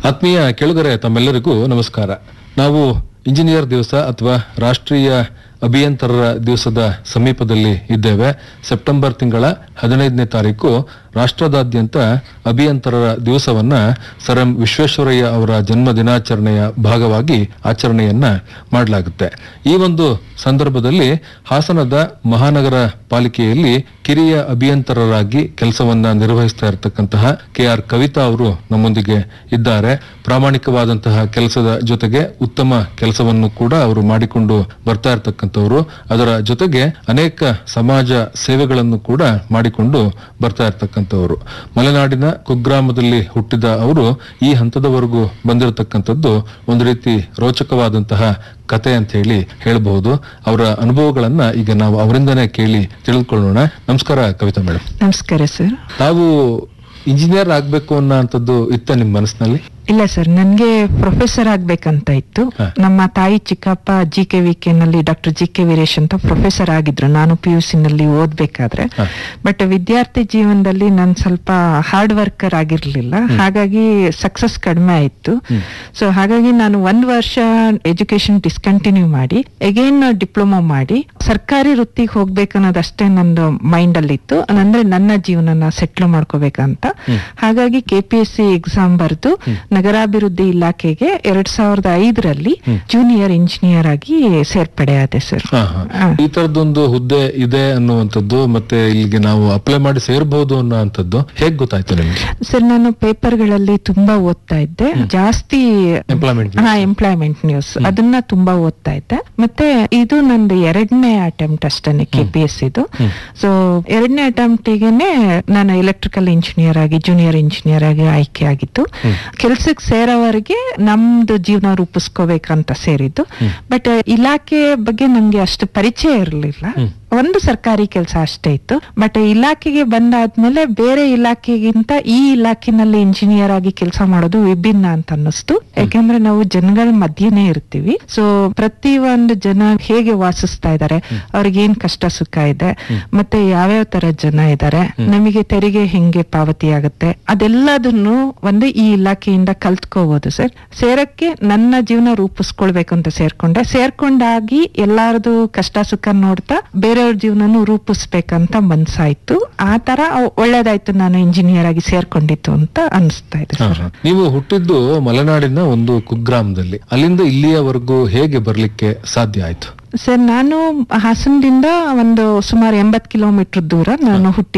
ಆತ್ಮೀಯ ಕೆಳಗರೆ ತಮ್ಮೆಲ್ಲರಿಗೂ ನಮಸ್ಕಾರ ನಾವು ಇಂಜಿನಿಯರ್ ದಿವಸ ಅಥವಾ ರಾಷ್ಟ್ರೀಯ ಅಭಿಯಂತರರ ದಿವಸದ ಸಮೀಪದಲ್ಲಿ ಇದ್ದೇವೆ ಸೆಪ್ಟೆಂಬರ್ ತಿಂಗಳ ಹದಿನೈದನೇ ತಾರೀಕು ರಾಷ್ಟ್ರದಾದ್ಯಂತ ಅಭಿಯಂತರರ ದಿವಸವನ್ನ ಸರ್ ಎಂ ವಿಶ್ವೇಶ್ವರಯ್ಯ ಅವರ ಜನ್ಮ ದಿನಾಚರಣೆಯ ಭಾಗವಾಗಿ ಆಚರಣೆಯನ್ನ ಮಾಡಲಾಗುತ್ತೆ ಈ ಒಂದು ಸಂದರ್ಭದಲ್ಲಿ ಹಾಸನದ ಮಹಾನಗರ ಪಾಲಿಕೆಯಲ್ಲಿ ಕಿರಿಯ ಅಭಿಯಂತರರಾಗಿ ಕೆಲಸವನ್ನ ನಿರ್ವಹಿಸ್ತಾ ಇರತಕ್ಕಂತಹ ಕೆ ಆರ್ ಕವಿತಾ ಅವರು ನಮ್ಮೊಂದಿಗೆ ಇದ್ದಾರೆ ಪ್ರಾಮಾಣಿಕವಾದಂತಹ ಕೆಲಸದ ಜೊತೆಗೆ ಉತ್ತಮ ಕೆಲಸವನ್ನು ಕೂಡ ಅವರು ಮಾಡಿಕೊಂಡು ಬರ್ತಾ ಇರತಕ್ಕಂಥವ್ರು ಅದರ ಜೊತೆಗೆ ಅನೇಕ ಸಮಾಜ ಸೇವೆಗಳನ್ನು ಕೂಡ ಮಾಡಿಕೊಂಡು ಬರ್ತಾ ಇರತಕ್ಕಂಥವ್ರು ಮಲೆನಾಡಿನ ಕುಗ್ರಾಮದಲ್ಲಿ ಹುಟ್ಟಿದ ಅವರು ಈ ಹಂತದವರೆಗೂ ಬಂದಿರತಕ್ಕಂಥದ್ದು ಒಂದು ರೀತಿ ರೋಚಕವಾದಂತಹ ಕತೆ ಅಂತ ಹೇಳಿ ಹೇಳಬಹುದು ಅವರ ಅನುಭವಗಳನ್ನ ಈಗ ನಾವು ಅವರಿಂದನೇ ಕೇಳಿ ತಿಳಿದುಕೊಳ್ಳೋಣ ನಮಸ್ಕಾರ ಕವಿತಾ ಮೇಡಮ್ ನಮಸ್ಕಾರ ಸರ್ ತಾವು ಇಂಜಿನಿಯರ್ ಆಗ್ಬೇಕು ಅನ್ನೋಂಥದ್ದು ಇತ್ತ ನಿಮ್ಮ ಮನಸ್ಸಿನಲ್ಲಿ ಇಲ್ಲ ಸರ್ ನನ್ಗೆ ಪ್ರೊಫೆಸರ್ ಆಗ್ಬೇಕಂತ ಇತ್ತು ಹ. ನಮ್ಮ ತಾಯಿ ಚಿಕ್ಕಪ್ಪ ಜಿ ಕೆ ವಿ ಕೆ ನಲ್ಲಿ ಡಾಕ್ಟರ್ ಜಿ ಕೆ ವೀರೇಶ್ ಅಂತ ಪ್ರೊಫೆಸರ್ ಆಗಿದ್ರು ನಾನು ಪಿ ಯು ಸಿ ನಲ್ಲಿ ಓದ್ಬೇಕಾದ್ರೆ ಹ. ಬಟ್ ವಿದ್ಯಾರ್ಥಿ ಜೀವನದಲ್ಲಿ ನಾನು ಸ್ವಲ್ಪ ಹಾರ್ಡ್ ವರ್ಕರ್ ಆಗಿರ್ಲಿಲ್ಲ ಹಾಗಾಗಿ ಸಕ್ಸಸ್ ಕಡಿಮೆ ಆಯ್ತು ಸೊ ಹಾಗಾಗಿ ನಾನು ಒಂದ್ ವರ್ಷ ಎಜುಕೇಶನ್ ಡಿಸ್ಕಂಟಿನ್ಯೂ ಮಾಡಿ ಅಗೇನ್ ಡಿಪ್ಲೊಮಾ ಮಾಡಿ ಸರ್ಕಾರಿ ವೃತ್ತಿಗೆ ಹೋಗ್ಬೇಕನ್ನೋದಷ್ಟೇ ನಂದು ಮೈಂಡ್ ಅಲ್ಲಿ ಇತ್ತು ಅಂದ್ರೆ ನನ್ನ ಜೀವನನ ಸೆಟ್ಲ್ ಮಾಡ್ಕೋಬೇಕಂತ ಹಾಗಾಗಿ K P S C exam ಬರೆದು ನಗರಾಭಿವೃದ್ಧಿ ಇಲಾಖೆಗೆ ಎರಡ್ ಸಾವಿರದ ಐದರಲ್ಲಿ ಜೂನಿಯರ್ ಇಂಜಿನಿಯರ್ ಆಗಿ ಸೇರ್ಪಡೆ ಆದೆ ಸರ್ ಹಾ, ಹಾ. ಈ ತರದೊಂದು ಹುದ್ದೆ ಇದೆ ಅನ್ನುವಂಥದ್ದು ಮತ್ತೆ ಇಲ್ಲಿಗೆ ನಾವು ಅಪ್ಲೈ ಮಾಡಿ ಸೇರ್ಬಹುದು ಅನ್ನೋಂಥದ್ದು ಹೇಗ್ ಗೊತ್ತಾಯ್ತು ನಿಮ್ಗೆ ಸರ್ ನಾನು ಪೇಪರ್ಗಳಲ್ಲಿ ತುಂಬಾ ಓದ್ತಾ ಇದ್ದೆ ಜಾಸ್ತಿ ಎಂಪ್ಲಾಯ್ಮೆಂಟ್ ಹಾ ಎಂಪ್ಲಾಯ್ಮೆಂಟ್ ನ್ಯೂಸ್ ಅದನ್ನ ತುಂಬಾ ಓದ್ತಾ ಇದ್ದೆ ಮತ್ತೆ ಇದು ನಂದು ಎರಡನೇ ಅಟೆಂಪ್ಟ್ ಅಷ್ಟೇನೆ ಕೆ ಪಿ ಎಸ್ ಇದು ಸೊ ಎರಡನೇ ಅಟೆಂಪ್ಟಿಗೆನೆ ನಾನು ಎಲೆಕ್ಟ್ರಿಕಲ್ ಇಂಜಿನಿಯರ್ ಆಗಿ ಜೂನಿಯರ್ ಇಂಜಿನಿಯರ್ ಆಗಿ ಆಯ್ಕೆ ಆಗಿತ್ತು ಕೆಲ್ಸಕ್ಕೆ ಸೇರೋವರೆಗೆ ನಮ್ದು ಜೀವನ ರೂಪಿಸ್ಕೋಬೇಕಂತ ಸೇರಿದ್ದು ಬಟ್ ಇಲಾಖೆ ಬಗ್ಗೆ ನಂಗೆ ಅಷ್ಟು ಪರಿಚಯ ಇರಲಿಲ್ಲ ಒಂದು ಸರ್ಕಾರಿ ಕೆಲಸ ಅಷ್ಟೇ ಇತ್ತು ಬಟ್ ಇಲಾಖೆಗೆ ಬಂದಾದ್ಮೇಲೆ ಬೇರೆ ಇಲಾಖೆಗಿಂತ ಈ ಇಲಾಖೆನಲ್ಲಿ ಇಂಜಿನಿಯರ್ ಆಗಿ ಕೆಲಸ ಮಾಡೋದು ವಿಭಿನ್ನ ಅಂತ ಅನ್ನಿಸ್ತು ಯಾಕೆಂದ್ರೆ ನಾವು ಜನಗಳ ಮಧ್ಯನೇ ಇರ್ತೀವಿ ಸೊ ಪ್ರತಿ ಒಂದು ಜನ ಹೇಗೆ ವಾಸಿಸ್ತಾ ಇದ್ದಾರೆ ಅವ್ರಿಗೆ ಏನ್ ಕಷ್ಟ ಸುಖ ಇದೆ ಮತ್ತೆ ಯಾವ್ಯಾವ ತರ ಜನ ಇದ್ದಾರೆ ನಮಗೆ ತೆರಿಗೆ ಹೆಂಗೆ ಪಾವತಿ ಆಗುತ್ತೆ ಅದೆಲ್ಲದನ್ನು ಒಂದು ಈ ಇಲಾಖೆಯಿಂದ ಕಲ್ತ್ಕೋಬಹುದು ಸರ್ ಸೇರಕ್ಕೆ ನನ್ನ ಜೀವನ ರೂಪಿಸ್ಕೊಳ್ಬೇಕು ಅಂತ ಸೇರ್ಕೊಂಡೆ ಸೇರ್ಕೊಂಡಾಗಿ ಎಲ್ಲಾರದು ಕಷ್ಟ ಸುಖ ನೋಡ್ತಾ ಬೇರೆಯವ್ರ ಜೀವನನು ರೂಪಿಸ್ಬೇಕಂತ ಮನ್ಸಾಯ್ತು ಆ ತರ ಒಳ್ಳೇದಾಯ್ತು ನಾನು ಇಂಜಿನಿಯರ್ ಆಗಿ ಸೇರ್ಕೊಂಡಿತ್ತು ಅಂತ ಅನಿಸ್ತಾ ಇದೆ ಹಾ, ಸರ್ ಹಾ. ನೀವು ಹುಟ್ಟಿದ್ದು ಮಲೆನಾಡಿನ ಒಂದು ಕುಗ್ರಾಮದಲ್ಲಿ ಅಲ್ಲಿಂದ ಇಲ್ಲಿಯವರೆಗೂ ಹೇಗೆ ಬರ್ಲಿಕ್ಕೆ ಸಾಧ್ಯ ಆಯ್ತು ಸರ್ ನಾನು ಹಾಸನದಿಂದ ಒಂದು ಸುಮಾರು ಎಂಬತ್ ಕಿಲೋಮೀಟರ್ ದೂರ ನಾನು ಹುಟ್ಟಿದ್ದು